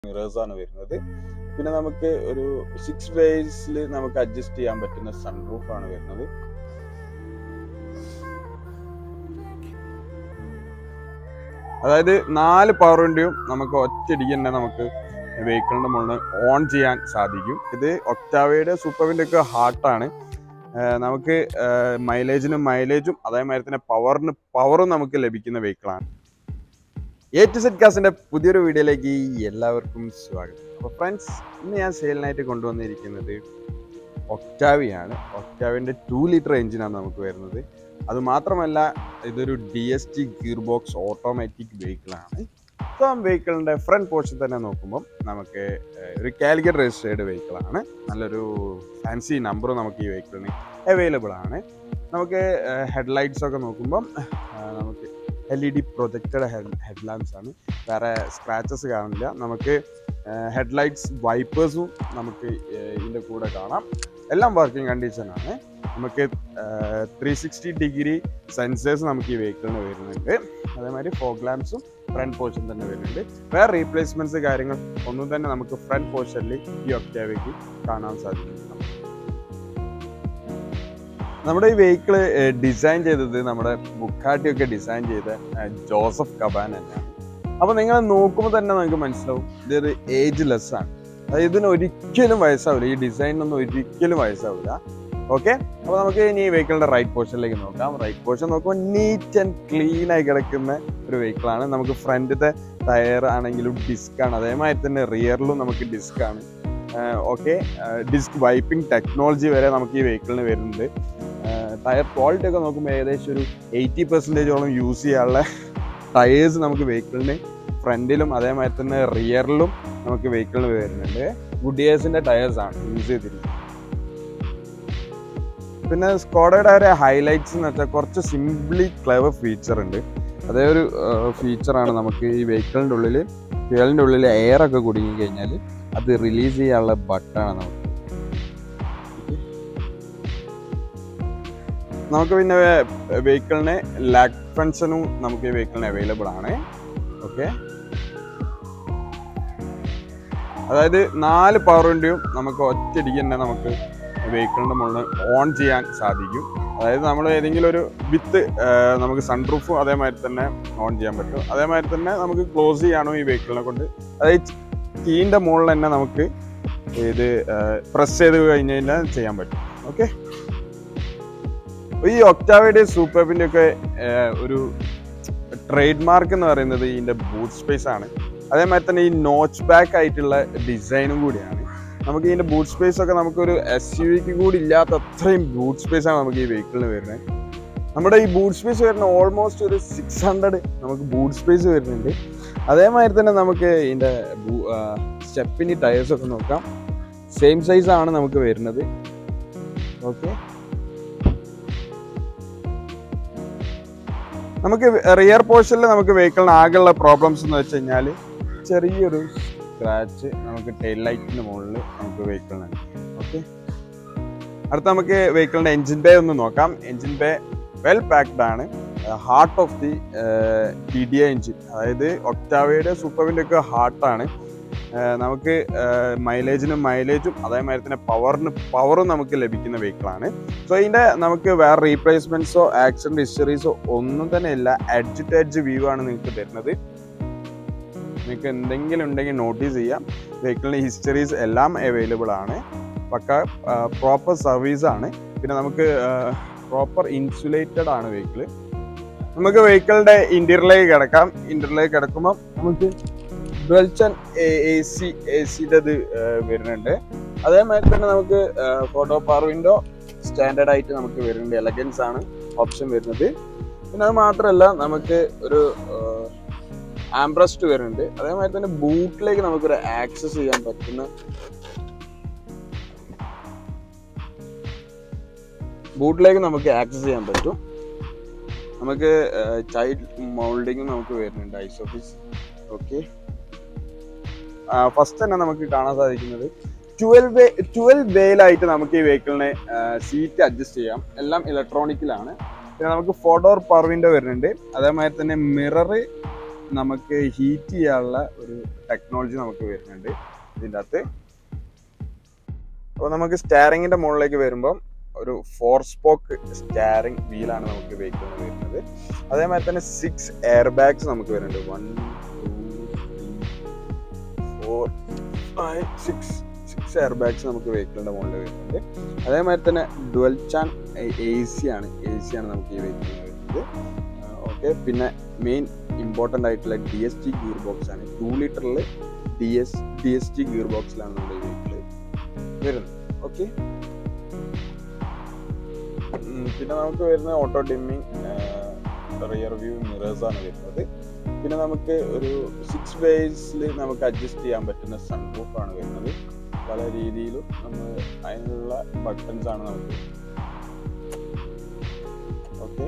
mirrors ആണ് വരുന്നത് പിന്നെ നമുക്ക് ഒരു സിക്സ് വേസിൽ നമുക്ക് അഡ്ജസ്റ്റ് ചെയ്യാൻ പറ്റുന്ന സൺറൂഫ് ആണ് വരുന്നത് അതായത് നാല് പവർ വിൻഡോയും നമുക്ക് ഒറ്റയടിക്ക് തന്നെ നമുക്ക് വെഹിക്കിളിന്റെ മുകളിൽ ഓൺ ചെയ്യാൻ സാധിക്കും ഇത് ഒക്ടാവയുടെ സൂപ്പർ വിൻഡോ ഒക്കെ ഹാർട്ടാണ് നമുക്ക് മൈലേജിനും മൈലേജും അതേമാതിരി തന്നെ പവറിന് പവറും നമുക്ക് ലഭിക്കുന്ന വെഹിക്കിളാണ് എ ടു സെറ്റ് കാസിന്റെ പുതിയൊരു വീഡിയോയിലേക്ക് എല്ലാവർക്കും സ്വാഗതം അപ്പോൾ ഫ്രണ്ട്സ് ഇന്ന് ഞാൻ സെയിലിനായിട്ട് കൊണ്ടുവന്നിരിക്കുന്നത് ഒക്ടാവിയാണ് ഒക്ടാവിൻ്റെ ടു ലിറ്റർ എഞ്ചിനാണ് നമുക്ക് വരുന്നത് അത് മാത്രമല്ല ഇതൊരു D S T gear box automatic വെഹിക്കിളാണ് സോ ആ വെഹിക്കിളിൻ്റെ ഫ്രണ്ട് പോർഷൻ തന്നെ നോക്കുമ്പം നമുക്ക് ഏഹ്, ഒരു കാലിക്കറ്റ് രജിസ്റ്റേർഡ് വെഹിക്കിളാണ് നല്ലൊരു ഫാൻസി നമ്പർ നമുക്ക് ഈ വെഹിക്കിളിന് അവൈലബിൾ ആണ് നമുക്ക് ഹെഡ്ലൈറ്റ്സ് ഒക്കെ നോക്കുമ്പം ഏഹ്, നമുക്ക് L E D projected head head lamps ആണ് വേറെ സ്ക്രാച്ചസ് കാണില്ല നമുക്ക് ഹെഡ്ലൈറ്റ്സ് വൈപ്പേഴ്സും നമുക്ക് ഏഹ്, ഇതിൻ്റെ കൂടെ കാണാം എല്ലാം വർക്കിംഗ് കണ്ടീഷനാണ് നമുക്ക് ത്രീ സിക്സ്റ്റി ഡിഗ്രി സെൻസേഴ്സ് നമുക്ക് ഈ വെഹിക്കിളിന് വരുന്നുണ്ട് അതേമാതിരി ഫോഗ് ലാമ്പ്സും ഫ്രണ്ട് പോർഷൻ തന്നെ വരുന്നുണ്ട് വേറെ റീപ്ലേസ്മെന്റ്സ് കാര്യങ്ങൾ ഒന്നും തന്നെ നമുക്ക് ഫ്രണ്ട് പോർഷനിൽ ഈ ഒക്ടാവയ്ക്ക് കാണാൻ സാധിക്കും നമ്മുടെ ഈ വെഹിക്കിൾ ഡിസൈൻ ചെയ്തത് നമ്മുടെ ബുക്കാട്ടി ഒക്കെ ഡിസൈൻ ചെയ്ത ഏഹ്, ജോസഫ് കബാൻ തന്നെയാണ് അപ്പൊ നിങ്ങൾ നോക്കുമ്പോൾ തന്നെ നിങ്ങൾക്ക് മനസ്സിലാവും ഇതൊരു ഏജ് ലെസ് ആണ് അതായത് ഇതിന് ഒരിക്കലും വയസ്സാവില്ല ഈ ഡിസൈനൊന്നും ഒരിക്കലും വയസ്സാവില്ല ഓക്കെ അപ്പൊ നമുക്ക് ഇനി ഈ വെഹിക്കിളിന്റെ റൈറ്റ് പോർഷനിലേക്ക് നോക്കാം റൈറ്റ് പോർഷൻ നോക്കുമ്പോൾ നീറ്റ് ആൻഡ് ക്ലീൻ ആയി കിടക്കുന്ന ഒരു വെഹിക്കിളാണ് നമുക്ക് ഫ്രണ്ടിലത്തെ ടയർ ആണെങ്കിലും ഡിസ്ക് ആണ് അതേമാതിരി തന്നെ റിയറിലും നമുക്ക് ഡിസ്ക് ആണ് ഓക്കെ ഡിസ്ക് വൈപ്പിംഗ് ടെക്നോളജി വരെ നമുക്ക് ഈ വെഹിക്കിളിന് വരുന്നുണ്ട് ടയർ ക്വാളിറ്റി ഒക്കെ നോക്കുമ്പോൾ ഏകദേശം ഒരു എയ്റ്റി പെർസെൻറ്റേജോളം യൂസ് ചെയ്യാനുള്ള ടയേഴ്സ് നമുക്ക് വെഹിക്കിളിന് ഫ്രണ്ടിലും അതേമാതിരി തന്നെ റിയറിലും നമുക്ക് വെഹിക്കിളിന് വരുന്നുണ്ട് ഗുഡിയേഴ്സിന്റെ ടയേഴ്സ് ആണ് യൂസ് ചെയ്തിരിക്കുന്നത് പിന്നെ സ്കോഡയുടെ ഒരു ഹൈലൈറ്റ്സ് എന്ന് വെച്ചാൽ കുറച്ച് സിംപ്ലി ക്ലവർ ഫീച്ചർ ഉണ്ട് അതേ ഒരു ഫീച്ചറാണ് നമുക്ക് ഈ വെഹിക്കിളിൻ്റെ ഉള്ളിൽ ഫ്യൂലിൻ്റെ ഉള്ളിൽ എയർ ഒക്കെ കുടുങ്ങി കഴിഞ്ഞാൽ അത് റിലീസ് ചെയ്യാനുള്ള ബട്ടണാണ് നമുക്ക് നമുക്ക് പിന്നെ വെഹിക്കിളിന് ലാക്ക് ഫങ്ഷനും നമുക്ക് ഈ വെഹിക്കിളിന് അവൈലബിൾ ആണ് ഓക്കെ അതായത് നാല് പവർ വിൻഡോയും നമുക്ക് ഒറ്റയടിക്ക് തന്നെ നമുക്ക് വെഹിക്കിളിന്റെ മുകളിൽ ഓൺ ചെയ്യാൻ സാധിക്കും അതായത് നമ്മൾ ഏതെങ്കിലും ഒരു വിത്ത് നമുക്ക് സൺറൂഫും അതേമാതിരി തന്നെ ഓൺ ചെയ്യാൻ പറ്റും അതേമാതിരി തന്നെ നമുക്ക് ക്ലോസ് ചെയ്യാനോ ഈ വെഹിക്കിളിനെ കൊണ്ട് അതായത് കീൻ്റെ മുകളിൽ തന്നെ നമുക്ക് ഇത് പ്രസ് ചെയ്ത് കഴിഞ്ഞ് കഴിഞ്ഞാൽ ചെയ്യാൻ പറ്റും ഓക്കെ ഈ ഒക്ടാവയുടെ സൂപ്പറിൻ്റെ ഒക്കെ ഏഹ്, ഒരു ട്രേഡ് മാർക്ക് എന്ന് പറയുന്നത് ഇതിന്റെ ബൂട്ട് സ്പേസ് ആണ് അതേമാതിരി തന്നെ ഈ നോച്ച് ബാക്ക് ആയിട്ടുള്ള ഡിസൈനും കൂടിയാണ് നമുക്ക് ഇതിന്റെ ബൂട്ട് സ്പേസ് ഒക്കെ നമുക്കൊരു എസ് യു വിക്ക് കൂടി ഇല്ലാത്ത അത്രയും ബൂട്ട് സ്പേസ് ആണ് നമുക്ക് ഈ വെഹിക്കിളിന് വരുന്നത് നമ്മുടെ ഈ ബൂട്ട് സ്പേസ് വരുന്ന ഓൾമോസ്റ്റ് ഒരു സിക്സ് ഹൺഡ്രഡ് നമുക്ക് ബൂട്ട് സ്പേസ് വരുന്നുണ്ട് അതേമാതിരി തന്നെ നമുക്ക് ഇതിന്റെ സ്റ്റെപ്പിന് ടയേഴ്സ് ഒക്കെ നോക്കാം സെയിം സൈസ് ആണ് നമുക്ക് വരുന്നത് ഓക്കെ നമുക്ക് റിയർ പോർഷനിൽ നമുക്ക് വെഹിക്കിളിന് ആകെയുള്ള പ്രോബ്ലംസ് എന്ന് വെച്ച് കഴിഞ്ഞാൽ ചെറിയൊരു സ്ക്രാച്ച് നമുക്ക് ടെയിൽ ലൈറ്റിന് മുകളിൽ നമുക്ക് വെഹിക്കിളിനുണ്ട് ഓക്കെ അടുത്ത നമുക്ക് വെഹിക്കിളിന്റെ എഞ്ചിൻ ബേ ഒന്ന് നോക്കാം എഞ്ചിൻ ബേ വെൽ പാക്ഡ് ആണ് heart of the T D engine അതായത് ഒക്ടാവയുടെ സൂപ്പറിൻ്റെ ഒക്കെ ഹാർട്ടാണ് നമുക്ക് മൈലേജിനും മൈലേജും അതേമാതിരി തന്നെ പവറിന് പവറും നമുക്ക് ലഭിക്കുന്ന വെഹിക്കിളാണ് സോ ഇതിന്റെ നമുക്ക് വേറെ റീപ്ലേസ്മെന്റ്സോ ആക്സിഡന്റ് ഹിസ്റ്ററീസോ ഒന്നും തന്നെ ഇല്ല എഡ്ജ് ടു എഡ്ജ് വ്യൂ ആണ് നിങ്ങൾക്ക് തരുന്നത് നിങ്ങൾക്ക് എന്തെങ്കിലും ഉണ്ടെങ്കിൽ നോട്ടീസ് ചെയ്യാം വെഹിക്കിളിന്റെ ഹിസ്റ്ററീസ് എല്ലാം അവൈലബിൾ ആണ് പക്ക പ്രോപ്പർ സർവീസ് ആണ് പിന്നെ നമുക്ക് പ്രോപ്പർ ഇൻസുലേറ്റഡ് ആണ് വെഹിക്കിൾ നമുക്ക് വെഹിക്കിളിന്റെ ഇന്റീരിയറിലേക്ക് കിടക്കാം ഇന്റീരിയറിലേക്ക് കിടക്കുമ്പോൾ നമുക്ക് ഡ്വൽച്ചൻ എ സി എ സിയുടെ ഇത് വരുന്നുണ്ട് അതേമാതിരി തന്നെ നമുക്ക് ഫോട്ടോ പവർ വിൻഡോ സ്റ്റാൻഡേർഡ് ആയിട്ട് നമുക്ക് വരുന്നുണ്ട് എലഗൻസ് ആണ് ഓപ്ഷൻ വരുന്നത് പിന്നെ അത് മാത്രമല്ല നമുക്ക് ഒരു ആംബ്രസ്റ്റ് വരുന്നുണ്ട് അതേമാതിരി തന്നെ ബൂട്ടിലേക്ക് നമുക്കൊരു ആക്സസ് ചെയ്യാൻ പറ്റുന്ന ബൂട്ടിലേക്ക് നമുക്ക് ആക്സസ് ചെയ്യാൻ പറ്റും നമുക്ക് ചൈൽഡ് മൗൾഡിങ് നമുക്ക് വരുന്നുണ്ട് ഐസ് ഓഫീസ് ഓക്കെ ഫസ്റ്റ് തന്നെ നമുക്ക് കാണാൻ സാധിക്കുന്നത് ട്വൽവ് വേ ട്വൽവ് വേയിലായിട്ട് നമുക്ക് ഈ വെഹിക്കിളിനെ സീറ്റ് അഡ്ജസ്റ്റ് ചെയ്യാം എല്ലാം ഇലക്ട്രോണിക്കിലാണ് പിന്നെ നമുക്ക് ഫോർ ഡോർ പവർ വിൻഡോ വരുന്നുണ്ട് അതേമാതിരി തന്നെ മിറർ നമുക്ക് ഹീറ്റ് ചെയ്യാനുള്ള ഒരു ടെക്നോളജി നമുക്ക് വരുന്നുണ്ട് ഇതിൻ്റെ അകത്ത് അപ്പോൾ നമുക്ക് സ്റ്റാറിങ്ങിൻ്റെ മുകളിലേക്ക് വരുമ്പം ഒരു ഫോർ സ്പോക്ക് സ്റ്റാറിങ് വീലാണ് നമുക്ക് വെഹിക്കിളിന് വരുന്നത് അതേമാതിരി തന്നെ സിക്സ് എയർ ബാഗ്സ് നമുക്ക് വരുന്നുണ്ട് one two four five six six air bags നമുക്ക് വെഹിക്കിളിൻ്റെ മുകളിൽ വരുന്നുണ്ട് അതേമാതിരി തന്നെ ഡുവൽ ചാൻ എ സി ആണ് എ സി ആണ് നമുക്ക് ഈ വെഹിക്കിളിന് വരുന്നത് ഓക്കെ പിന്നെ മെയിൻ ഇമ്പോർട്ടൻ്റ് ആയിട്ടുള്ള D S T gear box ആണ് ടു ലിറ്ററിൽ D S D S T gear ബോക്സിലാണ് നമ്മുടെ ഈ വെഹിക്കിൾ വരുന്നത് ഓക്കെ പിന്നെ നമുക്ക് വരുന്ന auto dimming rear view mirrors ആണ് വരുന്നത് പിന്നെ നമുക്ക് ഒരു സിക്സ് വേസിൽ നമുക്ക് അഡ്ജസ്റ്റ് ചെയ്യാൻ പറ്റുന്ന സൺറൂഫ് ആണ് വരുന്നത് പല രീതിയിലും നമ്മൾ അതിനുള്ള ബട്ടൺസ് ആണ് നമുക്ക് ഓക്കെ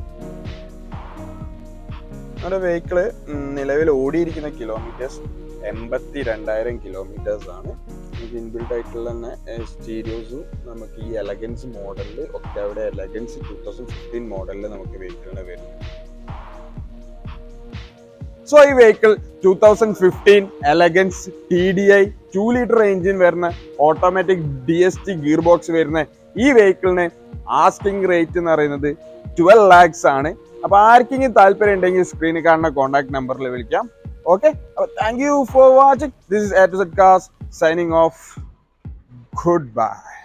നമ്മുടെ വെഹിക്കിള് നിലവിൽ ഓടിയിരിക്കുന്ന കിലോമീറ്റേഴ്സ് എൺപത്തി രണ്ടായിരം കിലോമീറ്റേഴ്സ് ആണ് നമുക്ക് ഇൻബിൽഡ് ആയിട്ടുള്ള തന്നെ സ്റ്റീരിയോസും നമുക്ക് ഈ എലഗൻസ് മോഡലിൽ ഒക്ടാവിടെ എലഗൻസ് ടൂ തൗസൻഡ് ഫിഫ്റ്റീൻ മോഡലിൽ നമുക്ക് വെഹിക്കിളിന് വരുന്നത് സോ ഈ vehicle two thousand fifteen elegance T D I two litre engine വരുന്ന automatic D S T gear box വരുന്ന ഈ വെഹിക്കിളിന് ആസ്കിംഗ് റേറ്റ് എന്ന് പറയുന്നത് ട്വൽവ് ലാക്സ് ആണ് അപ്പൊ ആർക്കെങ്കിലും താല്പര്യം ഉണ്ടെങ്കിൽ സ്ക്രീനിൽ കാണുന്ന കോൺടാക്ട് നമ്പറിൽ വിളിക്കാം ഓക്കെ അപ്പൊ thank you for watching this is A to Z cars signing off good by